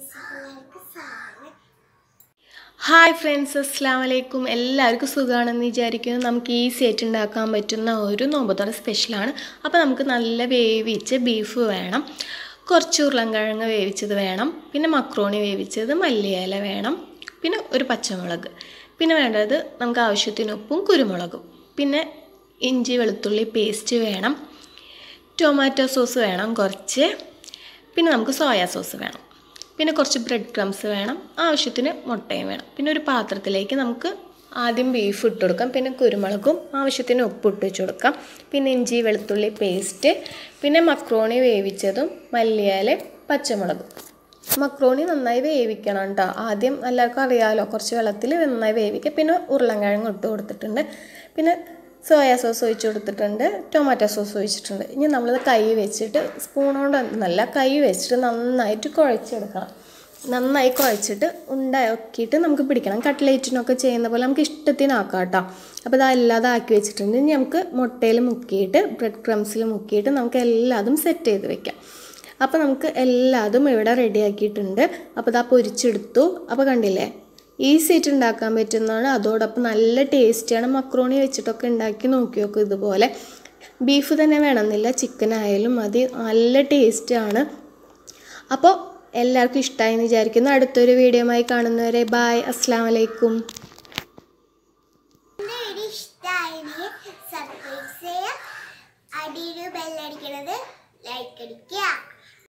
എല്ലാവർക്കും സ്വാഗതം hi friends അസ്സാം വലൈക്കും എല്ലാവർക്കും സുഖമാണെന്ന് വിചാരിക്കുന്നു നമുക്ക് ഈസി ആയിട്ട് ഉണ്ടാക്കാൻ പറ്റുന്ന ഒരു നോമ്പത്തോടെ സ്പെഷ്യലാണ് അപ്പോൾ നമുക്ക് നല്ല വേവിച്ച് ബീഫ് വേണം കുറച്ച് ഉരുളൻകിഴങ്ങ് വേവിച്ചത് വേണം പിന്നെ മക്രോണി വേവിച്ചത് മല്ലിയില വേണം പിന്നെ ഒരു പച്ചമുളക് പിന്നെ വേണ്ടത് നമുക്ക് ആവശ്യത്തിന് ഉപ്പും കുരുമുളകും പിന്നെ ഇഞ്ചി വെളുത്തുള്ളി പേസ്റ്റ് വേണം ടൊമാറ്റോ സോസ് വേണം കുറച്ച് പിന്നെ നമുക്ക് സോയാ സോസ് വേണം പിന്നെ കുറച്ച് ബ്രെഡ് ക്രംസ് വേണം ആവശ്യത്തിന് മുട്ടയും വേണം പിന്നെ ഒരു പാത്രത്തിലേക്ക് നമുക്ക് ആദ്യം ബീഫ് ഇട്ട് കൊടുക്കാം പിന്നെ കുരുമുളകും ആവശ്യത്തിന് ഉപ്പ് ഇട്ട് വെച്ച് കൊടുക്കാം പിന്നെ ഇഞ്ചി വെളുത്തുള്ളി പേസ്റ്റ് പിന്നെ മക്രോണി വേവിച്ചതും മല്ലിയില പച്ചമുളകും മക്രോണി നന്നായി വേവിക്കണം കേട്ടോ ആദ്യം എല്ലാവർക്കും അറിയാമല്ലോ കുറച്ച് വെള്ളത്തിൽ നന്നായി വേവിക്കുക പിന്നെ ഉരുളൻകിഴങ്ങ് ഇട്ട് കൊടുത്തിട്ടുണ്ട് പിന്നെ സോയാ സോസ് ഒഴിച്ച് കൊടുത്തിട്ടുണ്ട് ടൊമാറ്റോ സോസ് ഒഴിച്ചിട്ടുണ്ട് ഇനി നമ്മളത് കൈ വെച്ചിട്ട് സ്പൂൺ കൊണ്ട് നല്ല കൈ വെച്ചിട്ട് നന്നായിട്ട് കുഴച്ചെടുക്കണം നന്നായി കുഴച്ചിട്ട് ഉണ്ടാക്കിയിട്ട് നമുക്ക് പിടിക്കണം കട്ട്ലേറ്റിനൊക്കെ ചെയ്യുന്ന പോലെ നമുക്ക് ഇഷ്ടത്തിനാക്കാം കേട്ടോ അപ്പോൾ ഇത് അല്ലാതെ ആക്കി വെച്ചിട്ടുണ്ട് ഇനി നമുക്ക് മുട്ടയിൽ മുക്കിയിട്ട് ബ്രെഡ് ക്രംസിൽ മുക്കിയിട്ട് നമുക്ക് എല്ലാതും സെറ്റ് ചെയ്ത് വെക്കാം അപ്പോൾ നമുക്ക് എല്ലാതും ഇവിടെ റെഡി ആക്കിയിട്ടുണ്ട് അപ്പോൾ ഇതാ പൊരിച്ചെടുത്തു അപ്പോൾ കണ്ടില്ലേ ഈസി ആയിട്ട് ഉണ്ടാക്കാൻ പറ്റുന്നതാണ് അതോടൊപ്പം നല്ല ടേസ്റ്റിയാണ് മക്രോണി വെച്ചിട്ടൊക്കെ ഉണ്ടാക്കി നോക്കി നോക്കും ഇതുപോലെ ബീഫ് തന്നെ വേണമെന്നില്ല ചിക്കൻ ആയാലും മതി നല്ല ടേസ്റ്റാണ് അപ്പോൾ എല്ലാവർക്കും ഇഷ്ടമായി എന്ന് വിചാരിക്കുന്നു അടുത്തൊരു വീഡിയോയുമായി കാണുന്നവരെ ബായ് അസ്സാം വലൈക്കും എൻ്റെ വീഡിയോ ഇഷ്ടമായെങ്കിൽ സബ്സ്ക്രൈബ് ചെയ്യുക അടിയിൽ ബെല്ലടിക്കണത് ലൈക്ക് അടിക്കുക